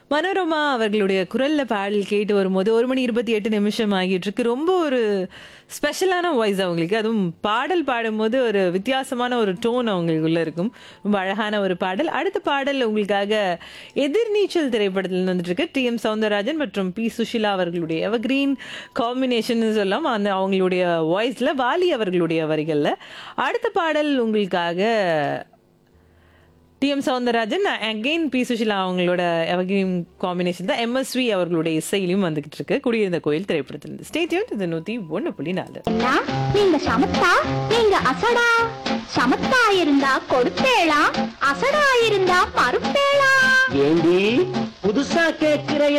மனோரமா அவர்களுடைய குரல்ல பாடல் கேட்டு வரும்போது ஒரு மணி இருபத்தி எட்டு நிமிஷம் ஆகிட்டு இருக்கு ரொம்ப ஒரு ஸ்பெஷலான வாய்ஸ் அவங்களுக்கு அதுவும் பாடல் பாடும்போது ஒரு வித்தியாசமான ஒரு டோன் அவங்களுக்குள்ள இருக்கும் ரொம்ப அழகான ஒரு பாடல் அடுத்த பாடல் உங்களுக்காக எதிர்நீச்சல் திரைப்படத்தில் வந்துட்டு இருக்கு டி எம் சவுந்தரராஜன் மற்றும் பி சுஷிலா அவர்களுடைய எவர்கிரீன் காம்பினேஷன் சொல்லலாம் அந்த அவங்களுடைய வாய்ஸ்ல வாலி அவர்களுடைய வரிகள்ல அடுத்த பாடல் உங்களுக்காக T M Soundararajan again P Susheela அவங்களோட எவர்கிரீன் காம்பினேஷன் தான் எம்எஸ்வி அவர்களுடைய இசையிலையும் வந்துகிட்டு இருக்கு குடியிருந்த கோயில் திரைப்படத்திலிருந்து ஸ்டேட்யூன் இது நூத்தி ஒன்று புள்ளி நாலு அண்ணா, நீங்க சமத்தா நீங்க அசடா சமத்தா இருந்தா கொடுத்தேளா அசடா இருந்தா மறுப்பேளா ஏண்டி புதுசா கேட்கிற